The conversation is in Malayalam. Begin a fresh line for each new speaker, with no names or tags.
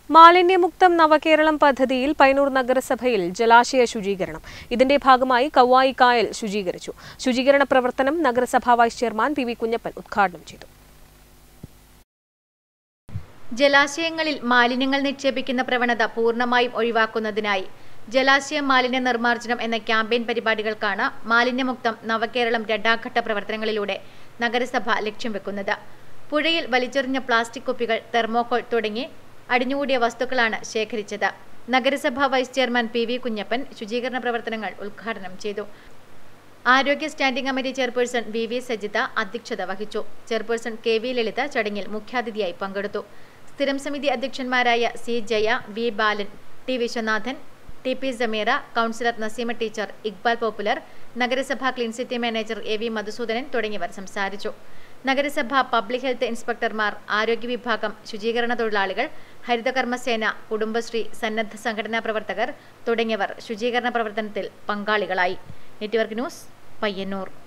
മാലിന്യമുക്തം നവകേരളം പദ്ധതിയിൽ പൈനൂർ നഗരസഭയിൽ ജലാശയ ശുചീകരണം ഇതിന്റെ ഭാഗമായി കവായി കായൽ ശുചീകരിച്ചു ശുചീകരണ പ്രവർത്തനം നഗരസഭാ vice chairman P V Kunjappan ഉദ്ഘാടനം ചെയ്തു
ജലാശയങ്ങളിൽ മാലിന്യങ്ങൾ നിക്ഷേപിക്കുന്ന പ്രവണത പൂർണ്ണമായും ഒഴിവാക്കുന്നതിനായി ജലാശയ മാലിന്യ നിർമ്മാർജ്ജനം എന്ന ക്യാമ്പയിൻ പരിപാടികൾക്കാണ് മാലിന്യമുക്തം നവകേരളം രണ്ടാം ഘട്ട പ്രവർത്തനങ്ങളിലൂടെ നഗരസഭ ലക്ഷ്യം വെക്കുന്നത് പുഴയിൽ വലിച്ചെറിഞ്ഞ പ്ലാസ്റ്റിക് കുപ്പികൾ തെർമോകോൾ തുടങ്ങി അടിഞ്ഞുകൂടിയ വസ്തുക്കളാണ് ശേഖരിച്ചത് നഗരസഭാ vice chairman P V Kunjappan ശുചീകരണ പ്രവർത്തനങ്ങൾ ഉദ്ഘാടനം ചെയ്തു ആരോഗ്യ standing committee chairperson V V Sajitha അധ്യക്ഷത വഹിച്ചു ചെയർപേഴ്സൺ കെ വി ലളിത ചടങ്ങിൽ മുഖ്യാതിഥിയായി പങ്കെടുത്തു സ്ഥിരം സമിതി അധ്യക്ഷന്മാരായ C Jaya V Balan T Viswanathan T P Sameera councillor Naseema teacher Iqbal popular നഗരസഭാ clean city manager A V Madhusoodanan തുടങ്ങിയവർ സംസാരിച്ചു നഗരസഭ പബ്ലിക് ഹെൽത്ത് ഇൻസ്പെക്ടർമാർ ആരോഗ്യ വിഭാഗം ശുചീകരണ തൊഴിലാളികൾ ഹരിതകർമ്മസേന കുടുംബശ്രീ സന്നദ്ധ സംഘടനാ പ്രവർത്തകർ തുടങ്ങിയവർ ശുചീകരണ പ്രവർത്തനത്തിൽ പങ്കാളികളായി നെറ്റ്വർക്ക് ന്യൂസ് പയ്യന്നൂർ